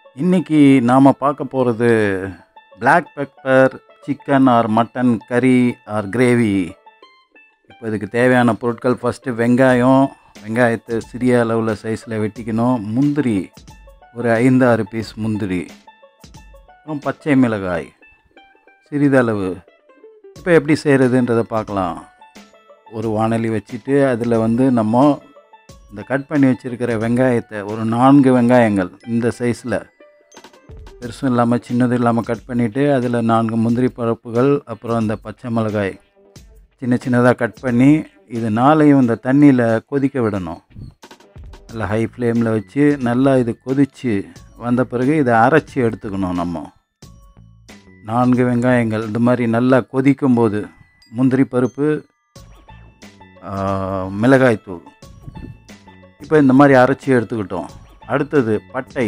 இன்னைக்கு நாம் பார்க்க போகிறது Black pepper chicken or mutton கறி ஆர் கிரேவி இப்போ இதுக்கு தேவையான பொருட்கள் ஃபஸ்ட்டு வெங்காயம் வெங்காயத்தை சிறிய அளவில் சைஸில் வெட்டிக்கணும் முந்திரி ஒரு ஐந்து ஆறு பீஸ் முந்திரி அப்புறம் பச்சை மிளகாய் சிறிதளவு இப்போ எப்படி செய்கிறதுன்றதை பார்க்கலாம் ஒரு வாணலி வச்சுட்டு அதில் வந்து நம்ம இந்த கட் பண்ணி வச்சுருக்கிற வெங்காயத்தை ஒரு நான்கு வெங்காயங்கள் இந்த சைஸில் பெருசும் இல்லாமல் சின்னதும் இல்லாமல் கட் பண்ணிவிட்டு அதில் நான்கு முந்திரி பருப்புகள் அப்புறம் அந்த பச்சை மிளகாய் சின்ன சின்னதாக கட் பண்ணி இது நாளையும் இந்த தண்ணியில் கொதிக்க விடணும் நல்லா ஹை ஃப்ளேமில் வச்சு நல்லா இது கொதித்து வந்த பிறகு இதை அரைச்சி எடுத்துக்கணும் நம்ம நான்கு வெங்காயங்கள் இந்த மாதிரி நல்லா கொதிக்கும் போது முந்திரி பருப்பு ஆ, மிளகாய்த்தூள் இப்போ இந்த மாதிரி அரைச்சி எடுத்துக்கிட்டோம் அடுத்தது பட்டை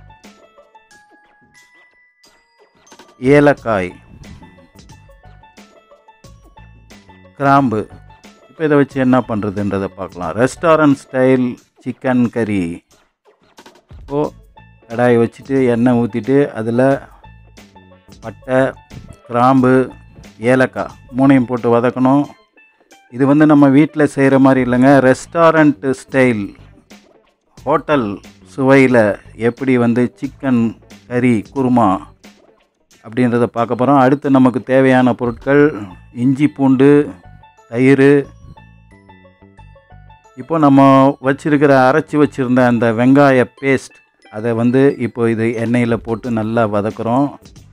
ஏலக்காய் கிராம்பு இப்போ இதை வச்சு என்ன பண்ணுறதுன்றதை பார்க்கலாம் ரெஸ்டாரண்ட் ஸ்டைல் சிக்கன் கறி இப்போது கடாயை வச்சுட்டு எண்ணெய் ஊற்றிட்டு அதில் பட்டை கிராம்பு ஏலக்காய் மூணையும் போட்டு வதக்கணும் இது வந்து நம்ம வீட்டில் செய்கிற மாதிரி இல்லைங்க ரெஸ்டாரண்ட் ஸ்டைல் ஹோட்டல் சுவையில் எப்படி வந்து சிக்கன் கறி குருமா அப்படின்றத பார்க்க போகிறோம் அடுத்து நமக்கு தேவையான பொருட்கள் இஞ்சி பூண்டு தயிர் இப்போ நம்ம வச்சிருக்கிற அரைச்சி வச்சுருந்த அந்த வெங்காய பேஸ்ட் அதை வந்து இப்போ இது எண்ணெயில் போட்டு நல்லா வதக்குறோம்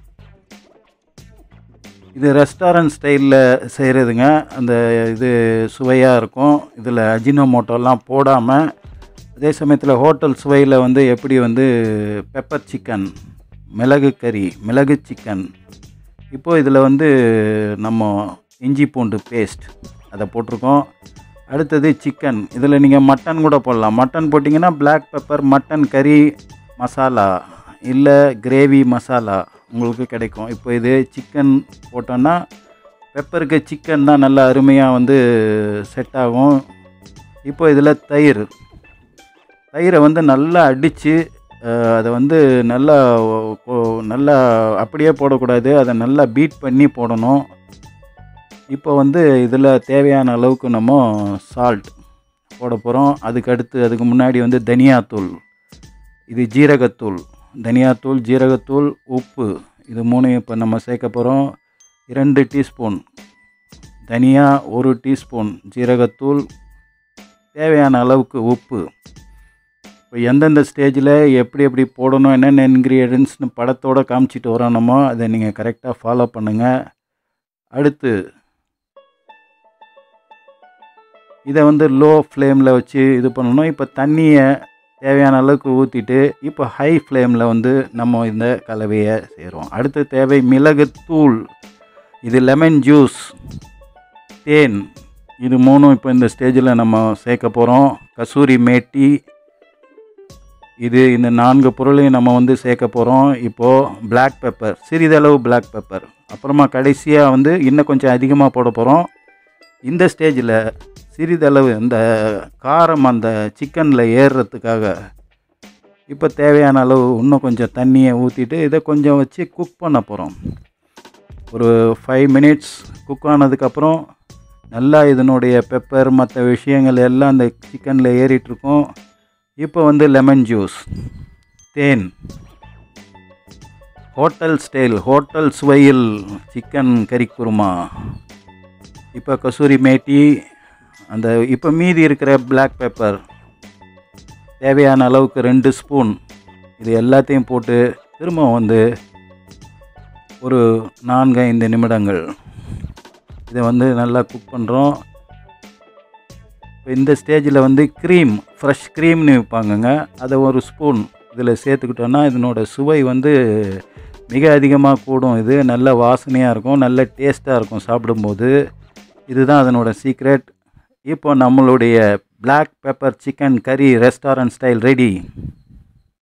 இது ரெஸ்டாரண்ட் ஸ்டைலில் செய்கிறதுங்க அந்த இது சுவையாக இருக்கும் இதில் அஜினோமோட்டோலாம் போடாமல் அதே சமயத்தில் ஹோட்டல் சுவையில் வந்து எப்படி வந்து பெப்பர் சிக்கன் மிளகு கறி மிளகு சிக்கன் இப்போது இதில் வந்து நம்ம இஞ்சி பூண்டு பேஸ்ட் அதை போட்டிருக்கோம் அடுத்தது சிக்கன் இதில் நீங்கள் மட்டன் கூட போடலாம் மட்டன் போட்டிங்கன்னா Black பெப்பர் மட்டன் கறி மசாலா இல்லை கிரேவி மசாலா உங்களுக்கு கிடைக்கும் இப்போ இது சிக்கன் போட்டோன்னா பெப்பருக்கு சிக்கன் தான் நல்லா அருமையாக வந்து செட் ஆகும் இப்போ இதில் தயிர் தயிரை வந்து நல்லா அடித்து அதை வந்து நல்லா கொ- நல்லா அப்படியே போடக்கூடாது அதை நல்லா பீட் பண்ணி போடணும் இப்போ வந்து இதில் தேவையான அளவுக்கு நம்ம சால்ட் போட போகிறோம் அதுக்கு அடுத்து அதுக்கு முன்னாடி வந்து தனியாத்தூள் இது ஜீரகத்தூள் தனியாத்தூள் ஜீரகத்தூள் உப்பு இது மூணையும் இப்போ நம்ம சேர்க்க போகிறோம் இரண்டு டீஸ்பூன் தனியா ஒரு டீஸ்பூன் ஜீரகத்தூள் தேவையான அளவுக்கு உப்பு இப்போ எந்தெந்த ஸ்டேஜில் எப்படி எப்படி போடணும் என்னென்ன இன்க்ரீடியன்ட்ஸ்னு படத்தோடு காமிச்சிட்டு வரோம் நம்ம அதை நீங்கள் கரெக்டாக ஃபாலோ பண்ணுங்கள் அடுத்து இதை வந்து லோ ஃப்ளேமில் வச்சு இது பண்ணணும் இப்போ தண்ணியை தேவையான அளவுக்கு ஊற்றிட்டு இப்போ ஹை ஃப்ளேமில் வந்து நம்ம இந்த கலவையை செய்கிறோம் அடுத்து தேவை மிளகுத்தூள் இது லெமன் ஜூஸ் தேன் இது மூணும் இப்போ இந்த ஸ்டேஜில் நம்ம சேர்க்க போகிறோம் கசூரி மேட்டி இது இந்த நான்கு பொருளையும் நம்ம வந்து சேர்க்க போகிறோம் இப்போது Black பெப்பர் சிறிதளவு Black பெப்பர் அப்புறமா கடைசியாக வந்து இன்னும் கொஞ்சம் அதிகமாக போட போகிறோம் இந்த ஸ்டேஜில் சிறிதளவு இந்த காரம் அந்த சிக்கனில் ஏறுறதுக்காக இப்போ தேவையான அளவு இன்னும் கொஞ்சம் தண்ணியை ஊற்றிட்டு இதை கொஞ்சம் வச்சு குக் பண்ண போகிறோம் ஒரு ஃபைவ் மினிட்ஸ் குக் ஆனதுக்கப்புறம் நல்லா இதனுடைய பெப்பர் மற்ற விஷயங்கள் எல்லாம் அந்த சிக்கனில் ஏறிட்டுருக்கும் இப்போ வந்து லெமன் ஜூஸ் தேன் ஹோட்டல் ஸ்டைல் ஹோட்டல் சுவையில் சிக்கன் கறி குருமா இப்போ கசூரி மேட்டி அந்த இப்போ மீதி இருக்கிற Black பெப்பர் தேவையான அளவுக்கு ரெண்டு ஸ்பூன் இது எல்லாத்தையும் போட்டு திரும்ப வந்து ஒரு நான்கு ஐந்து நிமிடங்கள் இதை வந்து நல்லா குக் பண்ணுறோம் இப்போ இந்த ஸ்டேஜில் வந்து க்ரீம் ஃப்ரெஷ் க்ரீம்னு விற்பாங்கங்க அதை ஒரு ஸ்பூன் இதில் சேர்த்துக்கிட்டோன்னா இதனோட சுவை வந்து மிக அதிகமாக கூடும் இது நல்ல வாசனையாக இருக்கும் நல்ல டேஸ்ட்டாக இருக்கும் சாப்பிடும்போது இதுதான் அதனோட சீக்ரெட் இப்போ நம்மளுடைய Black பெப்பர் சிக்கன் கறி ரெஸ்டாரண்ட் ஸ்டைல் ரெடி